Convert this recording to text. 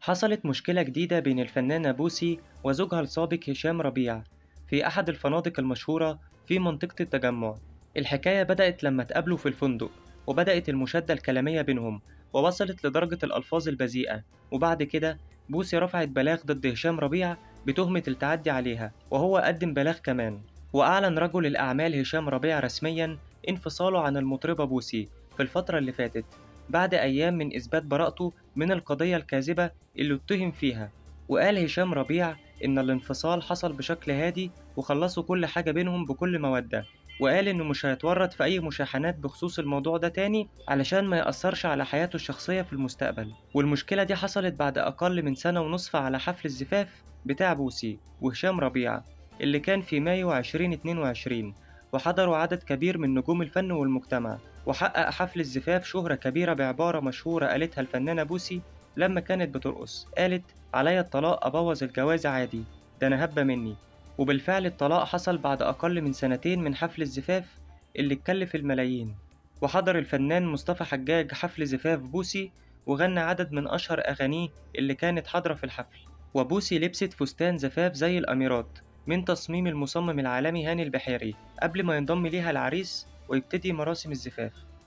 حصلت مشكلة جديدة بين الفنانة بوسي وزوجها السابق هشام ربيع في أحد الفنادق المشهورة في منطقة التجمع الحكاية بدأت لما اتقابلوا في الفندق وبدأت المشادة الكلامية بينهم ووصلت لدرجة الألفاظ البذيئة وبعد كده بوسي رفعت بلاغ ضد هشام ربيع بتهمة التعدي عليها وهو قدم بلاغ كمان وأعلن رجل الأعمال هشام ربيع رسميا انفصاله عن المطربة بوسي في الفترة اللي فاتت بعد أيام من إثبات براءته من القضية الكاذبة اللي اتهم فيها وقال هشام ربيع إن الانفصال حصل بشكل هادي وخلصوا كل حاجة بينهم بكل مودة وقال إنه مش هيتورط في أي مشاحنات بخصوص الموضوع ده تاني علشان ما يأثرش على حياته الشخصية في المستقبل والمشكلة دي حصلت بعد أقل من سنة ونصف على حفل الزفاف بتاع بوسي وهشام ربيع اللي كان في مايو 2022 وحضروا عدد كبير من نجوم الفن والمجتمع وحقق حفل الزفاف شهرة كبيرة بعبارة مشهورة قالتها الفنانة بوسي لما كانت بترقص قالت عليا الطلاق أبوظ الجواز عادي ده أنا هبة مني وبالفعل الطلاق حصل بعد أقل من سنتين من حفل الزفاف اللي اتكلف الملايين وحضر الفنان مصطفى حجاج حفل زفاف بوسي وغنى عدد من أشهر أغانيه اللي كانت حاضرة في الحفل وبوسي لبست فستان زفاف زي الأميرات من تصميم المصمم العالمي هاني البحيري قبل ما ينضم ليها العريس ويبتدي مراسم الزفاف